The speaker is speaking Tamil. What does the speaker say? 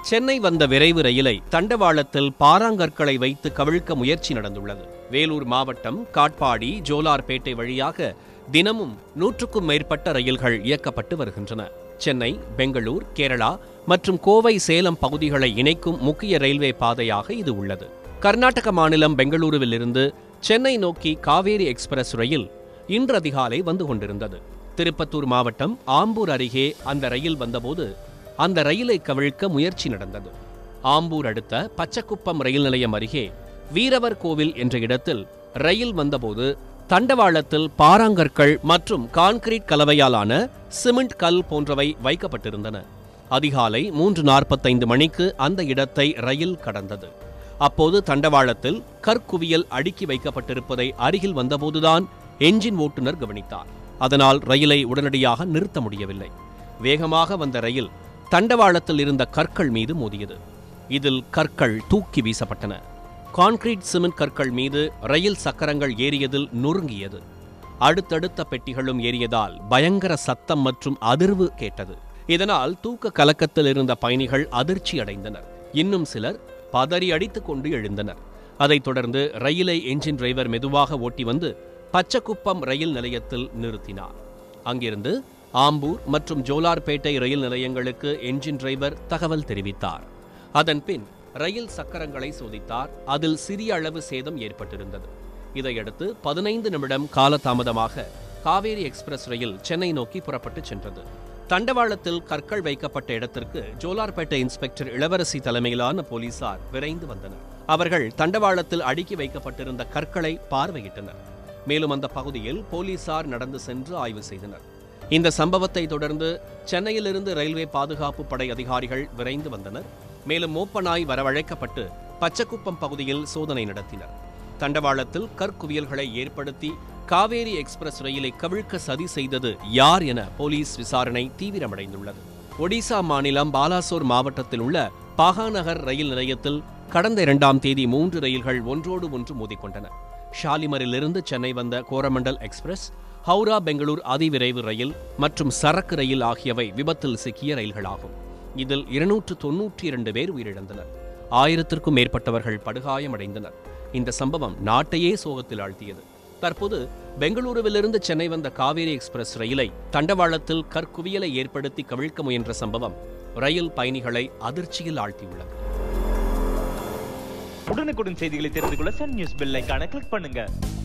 சென்னை வந்த விரைவு ரயிலை தண்டவாளத்தில் பாறாங்கற்களை வைத்து கவிழ்க்க முயற்சி நடந்துள்ளது வேலூர் மாவட்டம் காட்பாடி ஜோலார்பேட்டை வழியாக தினமும் நூற்றுக்கும் மேற்பட்ட ரயில்கள் இயக்கப்பட்டு வருகின்றன சென்னை பெங்களூர் கேரளா மற்றும் கோவை சேலம் பகுதிகளை இணைக்கும் முக்கிய ரயில்வே பாதையாக இது உள்ளது கர்நாடக மாநிலம் பெங்களூருவில் இருந்து சென்னை நோக்கி காவேரி எக்ஸ்பிரஸ் ரயில் இன்று அதிகாலை வந்து கொண்டிருந்தது திருப்பத்தூர் மாவட்டம் ஆம்பூர் அருகே அந்த ரயில் வந்தபோது அந்த ரயிலை கவிழ்க்க முயற்சி நடந்தது ஆம்பூர் அடுத்த பச்சக்குப்பம் ரயில் நிலையம் அருகே வீரவர் கோவில் என்ற இடத்தில் ரயில் வந்தபோது தண்டவாளத்தில் பாறாங்கற்கள் மற்றும் கான்கிரீட் கலவையாலான சிமெண்ட் கல் போன்றவை வைக்கப்பட்டிருந்தன அதிகாலை மூன்று நாற்பத்தைந்து மணிக்கு அந்த இடத்தை ரயில் கடந்தது அப்போது தண்டவாளத்தில் கற்குவியல் அடுக்கி வைக்கப்பட்டிருப்பதை அருகில் வந்தபோதுதான் என்ஜின் ஓட்டுநர் கவனித்தார் அதனால் ரயிலை உடனடியாக நிறுத்த முடியவில்லை வேகமாக வந்த ரயில் தண்டவாளத்தில் இருந்த கற்கள் மீது மோதியது இதில் கற்கள் தூக்கி வீசப்பட்டன கான்கிரீட் சிமெண்ட் கற்கள் மீது ரயில் சக்கரங்கள் ஏறியதில் நொறுங்கியது அடுத்தடுத்த பெட்டிகளும் ஏறியதால் பயங்கர சத்தம் மற்றும் அதிர்வு கேட்டது இதனால் தூக்க கலக்கத்தில் இருந்த பயணிகள் அதிர்ச்சி அடைந்தனர் இன்னும் சிலர் பதறி அடித்துக் கொண்டு எழுந்தனர் அதைத் தொடர்ந்து ரயிலை என்ஜின் டிரைவர் மெதுவாக ஓட்டி வந்து பச்சக்குப்பம் ரயில் நிலையத்தில் நிறுத்தினார் அங்கிருந்து ஆம்பூர் மற்றும் ஜோலார்பேட்டை ரயில் நிலையங்களுக்கு என்ஜின் டிரைவர் தகவல் தெரிவித்தார் அதன் பின் ரயில் சக்கரங்களை சோதித்தார் அதில் சிறிய அளவு சேதம் ஏற்பட்டிருந்தது இதையடுத்து பதினைந்து நிமிடம் காலதாமதமாக காவேரி எக்ஸ்பிரஸ் ரயில் சென்னை நோக்கி புறப்பட்டு சென்றது தண்டவாளத்தில் கற்கள் வைக்கப்பட்ட இடத்திற்கு ஜோலார்பேட்டை இன்ஸ்பெக்டர் இளவரசி தலைமையிலான போலீசார் விரைந்து வந்தனர் அவர்கள் தண்டவாளத்தில் அடுக்கி வைக்கப்பட்டிருந்த கற்களை பார்வையிட்டனர் மேலும் அந்த பகுதியில் போலீசார் நடந்து சென்று ஆய்வு செய்தனர் இந்த சம்பவத்தை தொடர்ந்து சென்னையிலிருந்து ரயில்வே பாதுகாப்பு படை அதிகாரிகள் விரைந்து வந்தனர் மேலும் மோப்பனாய் வரவழைக்கப்பட்டு பச்சக்குப்பம் பகுதியில் சோதனை நடத்தினர் தண்டவாளத்தில் கற்குவியல்களை ஏற்படுத்தி காவேரி எக்ஸ்பிரஸ் ரயிலை கவிழ்க்க சதி செய்தது யார் என போலீஸ் விசாரணை தீவிரமடைந்துள்ளது ஒடிசா மாநிலம் பாலாசோர் மாவட்டத்தில் உள்ள பாகாநகர் ரயில் நிலையத்தில் கடந்த இரண்டாம் தேதி மூன்று ரயில்கள் ஒன்றோடு ஒன்று மோதிக்கொண்டன ஷாலிமரிலிருந்து சென்னை வந்த கோரமண்டல் எக்ஸ்பிரஸ் ஹவுரா பெங்களூர் அதிவிரைவு ரயில் மற்றும் சரக்கு ரயில் ஆகியவை விபத்தில் சிக்கிய ரயில்களாகும் இதில் இருநூற்று தொன்னூற்றி இரண்டு பேர் உயிரிழந்தனர் ஆயிரத்திற்கும் மேற்பட்டவர்கள் படுகாயமடைந்தனர் இந்த சம்பவம் நாட்டையே சோகத்தில் ஆழ்த்தியது தற்போது பெங்களூருவிலிருந்து சென்னை வந்த காவேரி எக்ஸ்பிரஸ் ரயிலை தண்டவாளத்தில் கற்குவியலை ஏற்படுத்தி கவிழ்க்க முயன்ற சம்பவம் ரயில் பயணிகளை அதிர்ச்சியில் ஆழ்த்தியுள்ளது உடனுக்குடன் செய்திகளை தெரிந்து கொள்ள சன் நியூஸ் பெல் ஐகானை கிளிக் பண்ணுங்க